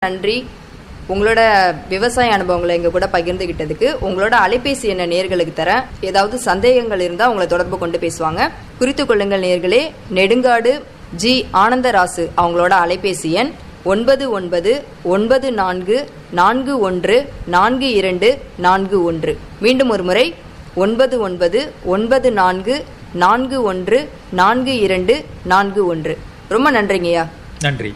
நன்றி உங்களோட விவசாய அனுபவங்களை எங்க கூட பகிர்ந்துகிட்டதுக்கு உங்களோட அலைபேசி எண்ண நேர்களுக்கு தரேன் ஏதாவது சந்தேகங்கள் இருந்தா உங்களை தொடர்பு கொண்டு பேசுவாங்க குறித்து கொள்ளுங்கள் நேர்களே நெடுங்காடு ஜி ஆனந்தராசு அவங்களோட அலைபேசி எண் ஒன்பது ஒன்பது ஒன்பது நான்கு நான்கு ஒன்று நான்கு இரண்டு நான்கு ஒன்று மீண்டும் ஒரு முறை ஒன்பது ஒன்பது ஒன்பது நான்கு நான்கு ஒன்று நான்கு இரண்டு நான்கு ஒன்று ரொம்ப நன்றிங்கய்யா நன்றி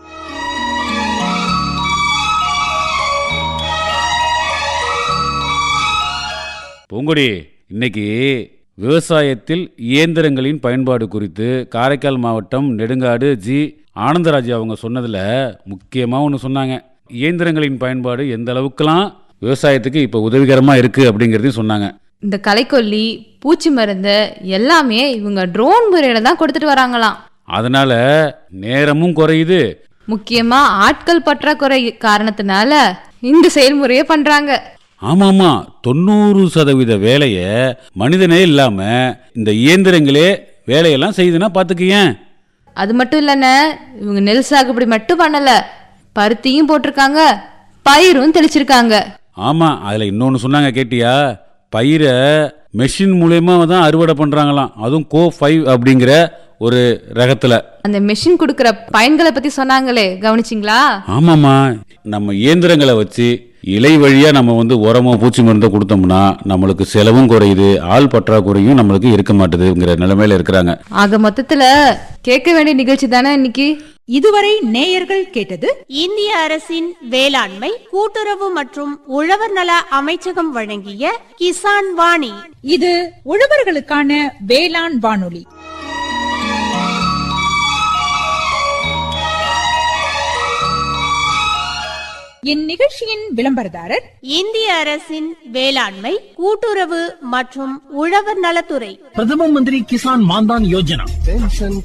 பூங்குடி இன்னைக்கு விவசாயத்தில் இயந்திரங்களின் பயன்பாடு குறித்து காரைக்கால் மாவட்டம் நெடுங்காடு ஜி ஆனந்தராஜ் அவங்க சொன்னதில் முக்கியமாக ஒன்று சொன்னாங்க இயந்திரங்களின் பயன்பாடு எந்த அளவுக்குலாம் விவசாயத்துக்கு இப்போ உதவிகரமாக இருக்குது அப்படிங்கிறதையும் சொன்னாங்க இந்த களைக்கொல்லி பூச்சி மருந்து எல்லாமே இவங்க ட்ரோன் முறையில தான் கொடுத்துட்டு வராங்களாம் அதனால் நேரமும் குறையுது முக்கியமா ஆட்கள் பற்றாக்குறை காரணத்தினால இந்த செயல்முறையை பண்றாங்க ஆமாம் ஆமாம் தொண்ணூறு சதவீத வேலையை மனிதனே இல்லாமல் இந்த இயந்திரங்களே வேலையெல்லாம் செய்யுதுன்னா பார்த்துக்கியேன் அது மட்டும் இல்லைண்ணே இவங்க நெல் சாகுபடி மட்டும் பண்ணல பருத்தியும் போட்டிருக்காங்க பயிரும் தெளிச்சிருக்காங்க ஆமாம் அதில் இன்னொன்று சொன்னாங்க கேட்டியா பயிரை மெஷின் மூலயமா தான் அறுவடை பண்ணுறாங்களாம் அதுவும் கோ ஃபைவ் அப்படிங்கிற ஒரு ரகத்தில் அந்த மெஷின் கொடுக்கிற பயன்களை பத்தி சொன்னாங்களே கவனிச்சிங்களா ஆமாம்மா நம்ம இயந்திரங்களை வச்சு இலை வழியாக நம்ம வந்து உரமோ பூச்சி மருந்தோ கொடுத்தோம்னா நம்மளுக்கு செலவும் குறையுது ஆள் பற்றாக்குறையும் நம்மளுக்கு இருக்க மாட்டுதுங்கிற நிலைமையில இருக்கிறாங்க ஆக மொத்தத்துல கேட்க வேண்டிய நிகழ்ச்சி தானே இன்னைக்கு இதுவரை நேயர்கள் கேட்டது இந்திய அரசின் வேளாண்மை கூட்டுறவு மற்றும் உழவர் நல அமைச்சகம் வழங்கிய கிசான் வாணி இது உழவர்களுக்கான வேளாண் வானொலி இந்நிகழ்ச்சியின் விளம்பரதாரர் இந்திய அரசின் வேளாண்மை கூட்டுறவு மற்றும் உழவர் நலத்துறை பிரதம மந்திரி கிசான் மான்தான் யோஜனா